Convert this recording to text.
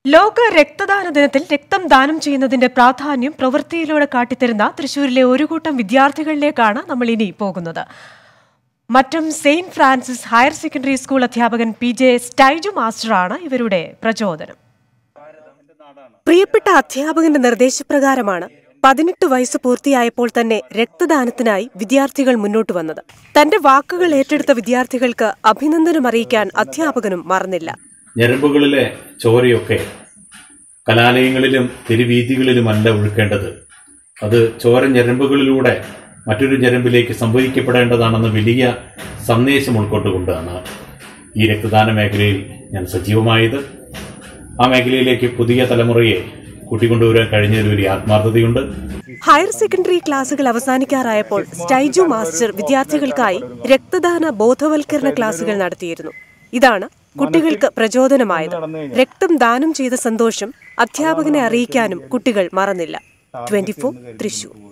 ലോക രക്തദാന ദിനത്തിൽ രക്തം ദാനം ചെയ്യുന്നതിന്റെ പ്രാധാന്യം പ്രവൃത്തിയിലൂടെ കാട്ടിത്തരുന്ന തൃശൂരിലെ ഒരു കൂട്ടം വിദ്യാർത്ഥികളിലേക്കാണ് നമ്മൾ ഇനി പോകുന്നത് Mattom saint Francis higher secondary school അധ്യാപകൻ പി ജെ സ്റ്റൈജു മാസ്റ്ററാണ് ഇവരുടെ പ്രചോദനം പ്രിയപ്പെട്ട അധ്യാപകന്റെ നിർദ്ദേശപ്രകാരമാണ് പതിനെട്ട് വയസ്സ് പൂർത്തിയായപ്പോൾ തന്നെ രക്തദാനത്തിനായി വിദ്യാർത്ഥികൾ മുന്നോട്ട് വന്നത് തന്റെ വാക്കുകൾ ഏറ്റെടുത്ത വിദ്യാർത്ഥികൾക്ക് അഭിനന്ദനം അറിയിക്കാൻ അധ്യാപകനും മറന്നില്ല ഞരമ്പുകളിലെ ചോരയൊക്കെ കലാലയങ്ങളിലും തെരുവീതികളിലുമല്ല ഒഴുക്കേണ്ടത് അത് ചോര ഞരമ്പുകളിലൂടെ മറ്റൊരു ഞരമ്പിലേക്ക് സംഭവിക്കപ്പെടേണ്ടതാണെന്ന് വലിയ സന്ദേശം ഉൾക്കൊണ്ടുകൊണ്ടാണ് ഈ രക്തദാന മേഖലയിൽ ഞാൻ സജീവമായത് ആ മേഖലയിലേക്ക് പുതിയ തലമുറയെ കൂട്ടിക്കൊണ്ടുവരാൻ കഴിഞ്ഞതിൽ വലിയ ആത്മാർത്ഥതയുണ്ട് ഹയർ സെക്കൻഡറി ക്ലാസുകൾ അവസാനിക്കാറായപ്പോൾ സ്റ്റൈജു മാസ്റ്റർ വിദ്യാർത്ഥികൾക്കായി രക്തദാന ബോധവൽക്കരണ ക്ലാസുകൾ നടത്തിയിരുന്നു ഇതാണ് കുട്ടികൾക്ക് പ്രചോദനമായത് രക്തം ദാനം ചെയ്ത സന്തോഷം അധ്യാപകനെ അറിയിക്കാനും കുട്ടികൾ മറന്നില്ല ട്വന്റി തൃശൂർ